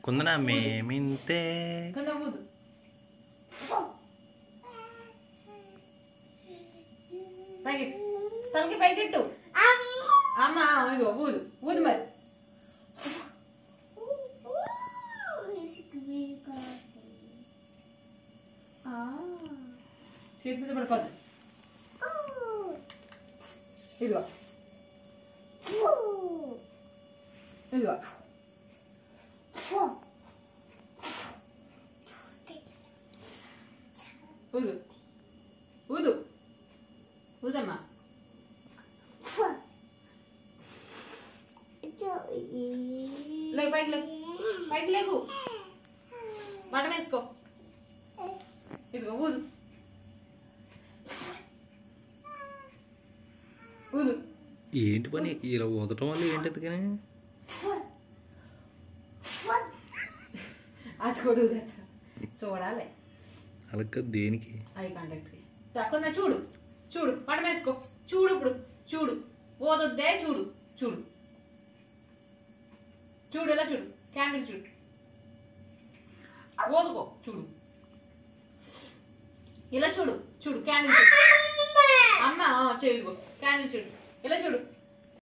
కుందన మేమింతే కొంచెం ఊదు పైకి తలకి పైకెట్టు అమ్మ ఇదిగో ఊదు ఊదు మరి చేతి మీద పడిపోద్ది ఇదిగో ఇదిగో ఊదు ఊదు ఊదమ్మా లేకు పైకి లేకు పైకి లేకు మాట వేసుకో ఇదిగో ఊదు ఊదు ఏంటి పని ఇలా ఊదటం వల్ల ఏంటి ఎత్తుకని అది కూడా ఊదట చూడాలి అలాగ దేనికి ఐ కాంటాక్ట్కి తక్కువ చూడు చూడు పటం వేసుకో చూడు ఇప్పుడు చూడు ఓదొద్దే చూడు చూడు చూడు ఎలా చూడు క్యాండిల్ చూడు ఓదుకో చూడు ఇలా చూడు చూడు క్యాండిల్ చూడు అమ్మ ఆ, చేయి ఇదిగో క్యాండిల్ చూడు ఇలా చూడు